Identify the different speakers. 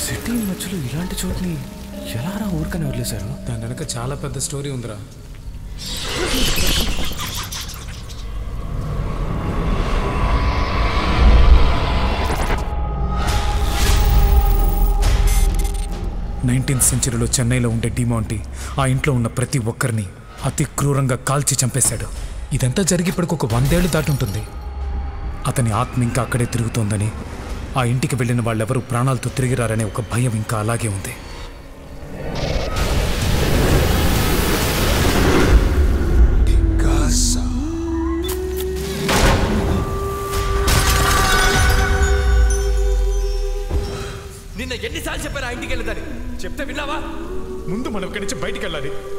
Speaker 1: city మధ్యలో ఇలాంటి చోటుని ఎలా రా ఊరికనే వదిలేశారు
Speaker 2: దాని వెనక చాలా పెద్ద స్టోరీ ఉందిరా నైన్టీన్త్ సెంచరీలో చెన్నైలో ఉండే డిమాంటి ఆ ఇంట్లో ఉన్న ప్రతి ఒక్కరిని అతి క్రూరంగా కాల్చి చంపేశాడు ఇదంతా జరిగి ఇప్పటికి ఒక వందేళ్లు దాటి ఉంటుంది అతని ఆత్మ ఇంకా అక్కడే తిరుగుతోందని ఆ ఇంటికి వెళ్ళిన వాళ్ళెవరూ ప్రాణాలతో తిరిగిరారనే ఒక భయం ఇంకా అలాగే ఉంది
Speaker 3: నిన్న ఎన్నిసార్లు చెప్పారు ఆ ఇంటికి వెళ్ళదని చెప్తే విన్నావా
Speaker 2: ముందు మనం ఇక్కడి నుంచి బయటికి వెళ్ళాలి